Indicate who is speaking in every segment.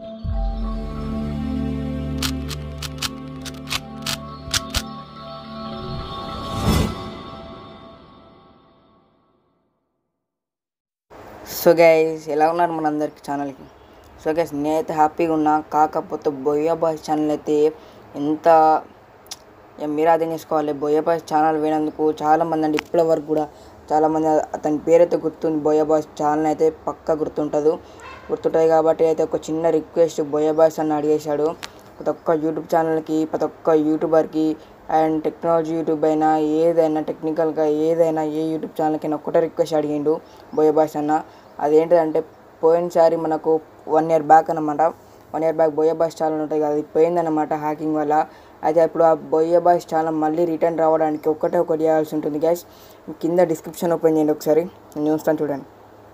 Speaker 1: so guys ఎలా ఉన్నారు మన అందరికి ఛానల్కి సో గైస్ నేనైతే హ్యాపీగా ఉన్నా కాకపోతే బొయ్య బాయ్స్ ఛానల్ అయితే ఎంత ఏం మీరు అర్థం చేసుకోవాలి బొయ్య బాయ్స్ ఛానల్ పోయినందుకు చాలామంది అండి ఇప్పటి వరకు కూడా చాలామంది అతని పేరైతే గుర్తుంది బొయ్య బాయ్స్ ఛానల్ అయితే పక్కా గుర్తుంటుంది గుర్తుంటుంది కాబట్టి అయితే ఒక చిన్న రిక్వెస్ట్ బొయ్య బాయ్స్ అని అడిగేశాడు ప్రతి ఒక్క యూట్యూబ్ ఛానల్కి ప్రతి ఒక్క యూట్యూబర్కి అండ్ టెక్నాలజీ యూట్యూబ్ అయినా ఏదైనా టెక్నికల్గా ఏదైనా ఏ యూట్యూబ్ ఛానల్కైనా ఒకటే రిక్వెస్ట్ అడిగిండు బోయ బాయ్స్ అన్న అదేంటిదంటే పోయినసారి మనకు వన్ ఇయర్ బ్యాక్ అనమాట one year back Boya boys channel ఉంటుంది కదా అది పోయిందన్నమాట హ్యాకింగ్ వల్ల అయితే ఇప్పుడు ఆ బోయ బాయ్స్ ఛానల్ మళ్ళీ రిటర్న్ రావడానికి ఒక్కటే ఒకటి చేయాల్సి ఉంటుంది గ్యాస్ కింద డిస్క్రిప్షన్ ఓపెన్ చేయండి ఒకసారి నేను చూస్తాను చూడండి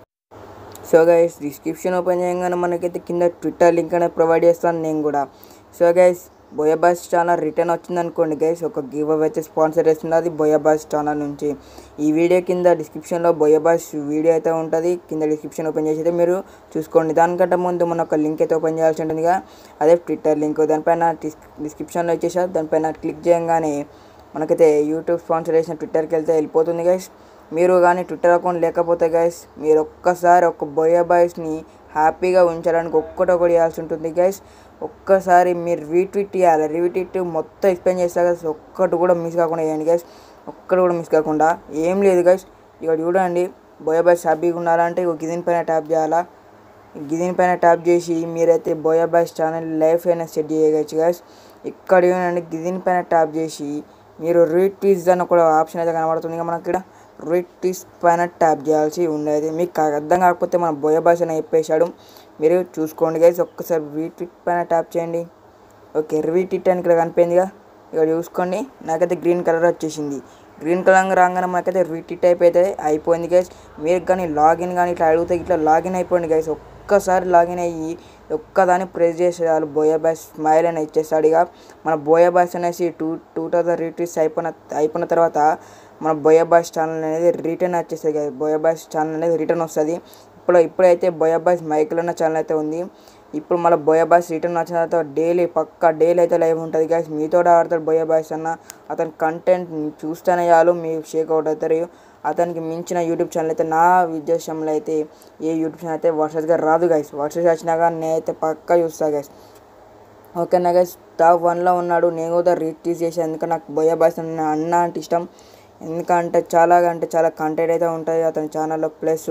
Speaker 1: సో గైస్ డిస్క్రిప్షన్ ఓపెన్ చేయగానే మనకైతే కింద ట్విట్టర్ లింక్ అనేది ప్రొవైడ్ చేస్తాను నేను కూడా so guys Boya boys channel return వచ్చింది అనుకోండి గైస్ ఒక గివ్ అవే అయితే స్పాన్సర్ చేస్తుంది అది బోయాబాస్ ఛానల్ నుంచి ఈ వీడియో కింద డిస్క్రిప్షన్లో బోయాబాస్ వీడియో అయితే ఉంటుంది కింద డిస్క్రిప్షన్ ఓపెన్ చేసి అయితే మీరు చూసుకోండి దానికంటే ముందు మన ఒక లింక్ అయితే ఓపెన్ చేయాల్సి ఉంటుందిగా అదే ట్విట్టర్ లింక్ దానిపైన డిస్ డిస్క్రిప్షన్లో ఇచ్చేసారు దానిపైన క్లిక్ చేయగానే మనకైతే యూట్యూబ్ స్పాన్సర్ చేసిన ట్విట్టర్కి వెళ్తే వెళ్ళిపోతుంది గైస్ మీరు కానీ ట్విట్టర్ అకౌంట్ లేకపోతే గైస్ మీరు ఒక్కసారి ఒక బోయా బాయ్స్ని హ్యాపీగా ఉంచడానికి ఒక్కటొకటి చేయాల్సి ఉంటుంది గైస్ ఒక్కసారి మీరు రీట్వీట్ చేయాలి రీట్వీట్ మొత్తం ఎక్స్ప్లెయిన్ చేస్తా గైస్ ఒక్కటి కూడా మిస్ కాకుండా చేయండి గైస్ ఒక్కటి కూడా మిస్ కాకుండా ఏం లేదు గైస్ ఇక్కడ చూడండి బోయా బాయ్స్ హ్యాపీగా ఉండాలంటే ఇక గిదిన్ పైన ట్యాప్ చేయాలా గిదిన్ పైన ట్యాప్ చేసి మీరైతే బోయా బాయ్స్ ఛానల్ లైఫ్ అయినా సెట్ చేయవచ్చు గైస్ ఇక్కడ చూడండి గిదిన్ పైన ట్యాప్ చేసి మీరు రీట్వీట్స్ అని ఒక ఆప్షన్ అయితే కనబడుతుంది కదా మనకి ఇక్కడ రీట్వీట్స్ పైన ట్యాప్ చేయాల్సి ఉండేది మీకు కా- అర్థం కాకపోతే మన బోయ భాష అని చెప్పేశాడు మీరు చూసుకోండి గైస్ ఒక్కసారి రీట్వీట్ పైన ట్యాప్ చేయండి ఓకే రీట్వీట్ అని ఇక్కడ కనిపోయిందిగా ఇక్కడ చూసుకోండి నాకైతే గ్రీన్ కలర్ వచ్చేసింది గ్రీన్ కలర్ రాగానే మనకైతే రీట్వీట్ అయిపోతే అయిపోయింది గైస్ మీరు కానీ లాగిన్ కానీ ఇట్లా అడిగితే ఇట్లా లాగిన్ అయిపోయింది గైస్ ఒక్కసారి లాగిన్ అయ్యి ఒక్కదాన్ని ప్రెస్ చేసేయాలి బోయా బాయ్స్ స్మైల్ అని ఇచ్చేస్తాడు ఇక మన బోయా బాయ్స్ అనేసి టూ టూ థౌజండ్ రీట్రీస్ అయిపోయిన అయిపోయిన తర్వాత మన బోయా బాయ్స్ ఛానల్ అనేది రిటర్న్ వచ్చేస్తుంది కదా బోయా బాయ్స్ ఛానల్ అనేది రిటర్న్ వస్తుంది ఇప్పుడు ఇప్పుడైతే బోయా బాయ్స్ మైకిల్ ఉన్న ఛానల్ అయితే ఉంది ఇప్పుడు మళ్ళీ బోయా బాయ్స్ రిటర్న్ వచ్చిన తర్వాత డైలీ పక్కా డైలీ అయితే లైవ్ ఉంటుంది గాయస్ మీతో ఆడతాడు బోయా బాయ్స్ అన్న అతని కంటెంట్ చూస్తేనే చాలు మీరు షేక్ అవుట్ అవుతారు అతనికి మించిన యూట్యూబ్ ఛానల్ అయితే నా ఉద్దేశంలో అయితే ఏ యూట్యూబ్ ఛానల్ అయితే వర్సెస్గా రాదు గైస్ వర్సెస్ వచ్చినా కానీ నేనైతే పక్కా చూస్తా గైస్ ఓకేనా గైస్ టాప్ వన్లో ఉన్నాడు నేను కూడా రీటీజ్ చేసాను ఎందుకంటే నాకు బోయా బాయ్స్ అన్న అన్న అంటే ఇష్టం ఎందుకంటే చాలా అంటే చాలా కంటెంట్ అయితే ఉంటుంది అతని ఛానల్లో ప్లస్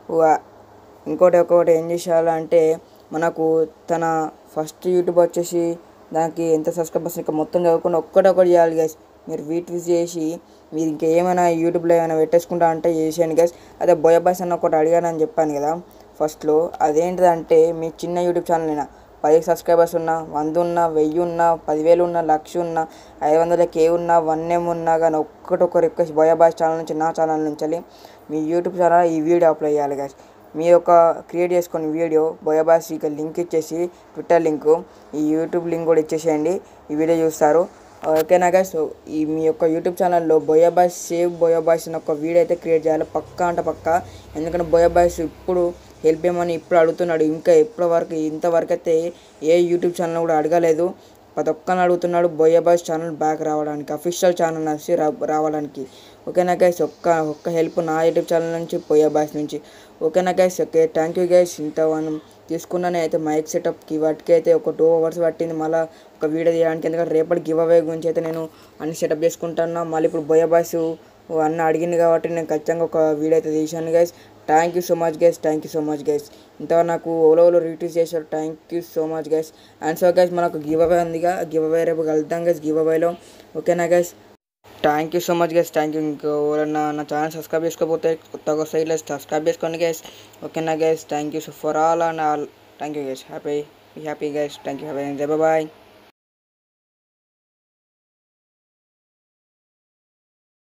Speaker 1: ఇంకోటి ఒకటి ఏం చేసేయాలంటే మనకు తన ఫస్ట్ యూట్యూబ్ వచ్చేసి దానికి ఎంత సబ్స్క్రైబర్స్ ఇంకా మొత్తం చదువుకుని ఒక్కటొక్కటి చేయాలి గైస్ మీరు వీట్విస్ చేసి మీరు ఇంకా ఏమైనా యూట్యూబ్లో ఏమైనా పెట్టేసుకుంటా అంటే చేసేయండి గైస్ అదే బోయ బాయ్స్ అన్న ఒకటి అడిగానని చెప్పాను కదా ఫస్ట్లో అదేంటిదంటే మీ చిన్న యూట్యూబ్ ఛానల్ అయినా పది సబ్స్క్రైబర్స్ ఉన్నా వంద ఉన్నా వెయ్యి ఉన్నా పదివేలు ఉన్నా లక్ష ఉన్నా ఐదు వందల కే ఉన్నా వన్ ఎం ఉన్నా కానీ ఒక్కటొక్క రిక్వెస్ట్ బోయా బాయ్స్ ఛానల్ నుంచి నా ఛానల్ నుంచి మీ యూట్యూబ్ ఛానల్ ఈ వీడియో అప్లోడ్ చేయాలి గైస్ మీ యొక్క క్రియేట్ చేసుకున్న వీడియో బోయాబాస్ ఇక లింక్ ఇచ్చేసి ట్విట్టర్ లింక్ ఈ యూట్యూబ్ లింక్ కూడా ఇచ్చేసేయండి ఈ వీడియో చూస్తారు ఓకేనా గైస్ సో ఈ మీ యొక్క యూట్యూబ్ ఛానల్లో బోయాబాస్ సేవ్ బోయాబాస్ అని ఒక వీడియో అయితే క్రియేట్ చేయాలి పక్కా అంటే పక్కా ఎందుకంటే బోయాబాస్ ఇప్పుడు హెల్ప్ చేయమని ఇప్పుడు అడుగుతున్నాడు ఇంకా ఇప్పటి వరకు ఇంతవరకు అయితే ఏ యూట్యూబ్ ఛానల్ కూడా అడగలేదు ప్రతి ఒక్కరిని అడుగుతున్నాడు బోయా బాయ్స్ ఛానల్ బ్యాక్ రావడానికి అఫీషియల్ ఛానల్ వచ్చి రా రావడానికి ఓకేనా గైస్ ఒక్క ఒక్క హెల్ప్ నా యూట్యూబ్ ఛానల్ నుంచి బోయా బాయ్స్ నుంచి ఓకేనా guys okay thank you guys ఇంత మనం తీసుకున్నాను అయితే మైక్ సెటప్కి వాటికి అయితే ఒక టూ అవర్స్ పట్టింది మళ్ళీ ఒక వీడియో తీయడానికి ఎందుకంటే రేపటి గివ్ అవే గురించి అయితే నేను అన్ని సెటప్ చేసుకుంటున్నా మళ్ళీ ఇప్పుడు బోయా బాయ్స్ అన్న అడిగింది కాబట్టి నేను ఖచ్చితంగా ఒక వీడియో అయితే తీశాను guys thank you so much guys thank you so much guys ఇంతవరకు నాకు ఓలో ఓలో రీట్రీస్ చేశారు thank you so much guys and so guys మనకు గివ్ అవే ఉందిగా గివ్ అవే రేపు కలుద్దాం గైస్ గివ్ అవేలో ఓకేనా guys thank you so much guys thank you ఇంకో ఎవరన్నా నా ఛానల్ సబ్స్క్రైబ్ చేసుకోకపోతే కొత్తగా వస్తాయి ఇలా సబ్స్క్రైబ్ చేసుకోండి గైస్ ఓకేనా guys thank you so for all and all thank you guys happy happy guys thank you happy bye